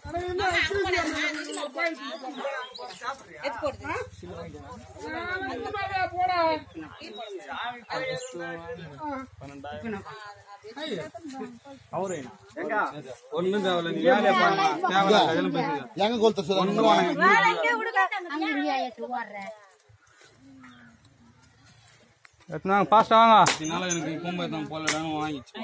ஒண்ணும் தேவையில்ல நீ வேலையை பாருமா தேவையில்ல எதுவும் பேசுங்க எங்க கொளுத்த சொல்லுங்க எத்தனாங்க ஃபாஸ்ட் வாங்க இதனால எனக்கு பூம்பை தான் போலடான்னு வாங்கிச்சு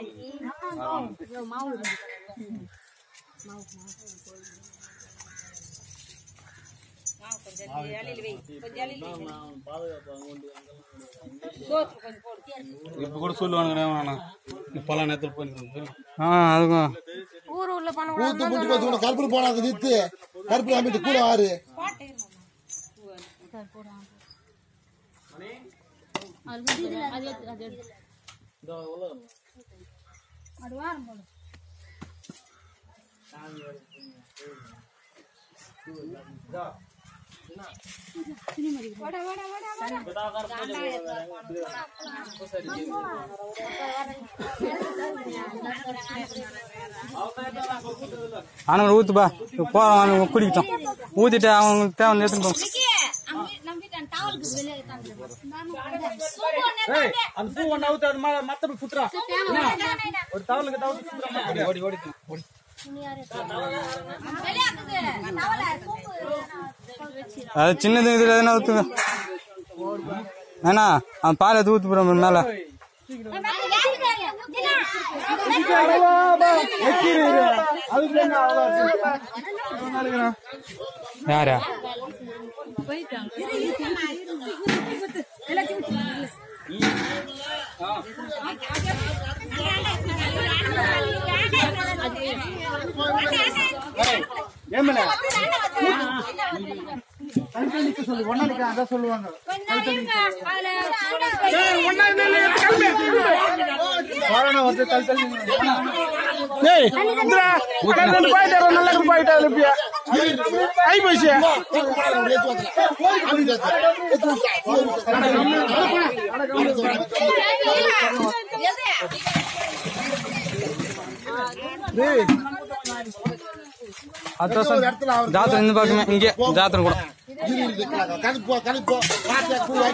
இப்ப கூட சொல்லுவானுங்க வேணாம் இப்பெல்லாம் நேரத்தில் போயிருந்தோம் ஆ அதுக்கும் ஊர் உள்ள பணம் ஊத்து புட்டு வச்சு கருப்பு போனாங்க நித்து கருப்பு அம்பிட்டு கூட ஆறு ஆனால் ஊத்துப்பா போகிறோம் குடிக்கிட்டோம் ஊத்திட்டு அவங்களுக்கு தேவை எடுத்துன்னு போ அந்த பூ ஒன்று அவுத்து அது மேலே மற்ற குத்துறா ஒரு தவளுக்கு தவிர்த்து ஓடி ஓடி ஓடி அது சின்னது இதுல எதுனா ஊத்துங்க ஏன்னா அவன் பால் எடுத்து ஊத்து போறோம் மேல யாரா அதான் ஜாத்திரை இந்த பக்கமே இங்கே ஜாத்திரை கூட கணக்கு போ கணக்கு போ